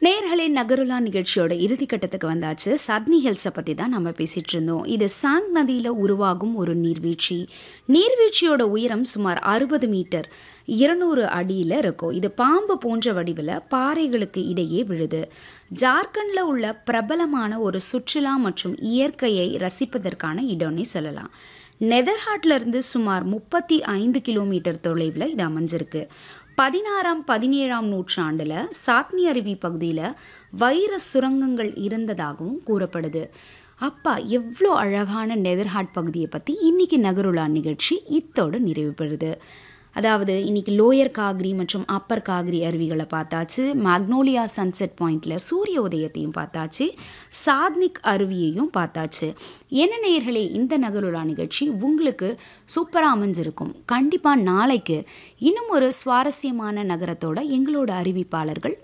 நேர்களே நகருலா நிகழ்ச்சியோட இறுதி கட்டத்துக்கு வந்தாச்சு சத்னி ஹில்ஸை பற்றி தான் நம்ம பேசிட்டு இருந்தோம் இது சாங் நதியில் உருவாகும் ஒரு நீர்வீழ்ச்சி நீர்வீழ்ச்சியோட உயரம் சுமார் அறுபது மீட்டர் இருநூறு அடியில் இருக்கும் இது பாம்பு போன்ற வடிவில் பாறைகளுக்கு இடையே விழுது ஜார்க்கண்டில் உள்ள பிரபலமான ஒரு சுற்றுலா மற்றும் இயற்கையை ரசிப்பதற்கான இடம்னே சொல்லலாம் நெதர்ஹாட்ல இருந்து சுமார் முப்பத்தி ஐந்து கிலோமீட்டர் தொலைவில் இது அமைஞ்சிருக்கு பதினாறாம் பதினேழாம் நூற்றாண்டில் சாத்னி அருவி பகுதியில் வைர சுரங்கங்கள் இருந்ததாகவும் கூறப்படுது அப்பா எவ்வளோ அழகான நெதர்ஹாட் பகுதியை பற்றி இன்னைக்கு நகருலா நிகழ்ச்சி இத்தோடு நிறைவு பெறுது அதாவது இன்னைக்கு லோயர் காக்ரி மற்றும் அப்பர் காக்ரி அருவிகளை பார்த்தாச்சு மேக்னோலியா சன்செட் பாயிண்டில் சூரிய உதயத்தையும் பார்த்தாச்சு சாத்னிக் அருவியையும் பார்த்தாச்சு என்ன நேயர்களே இந்த நகருலா நிகழ்ச்சி உங்களுக்கு சூப்பராக அமைஞ்சிருக்கும் கண்டிப்பாக நாளைக்கு இன்னும் ஒரு சுவாரஸ்யமான நகரத்தோட எங்களோட அறிவிப்பாளர்கள்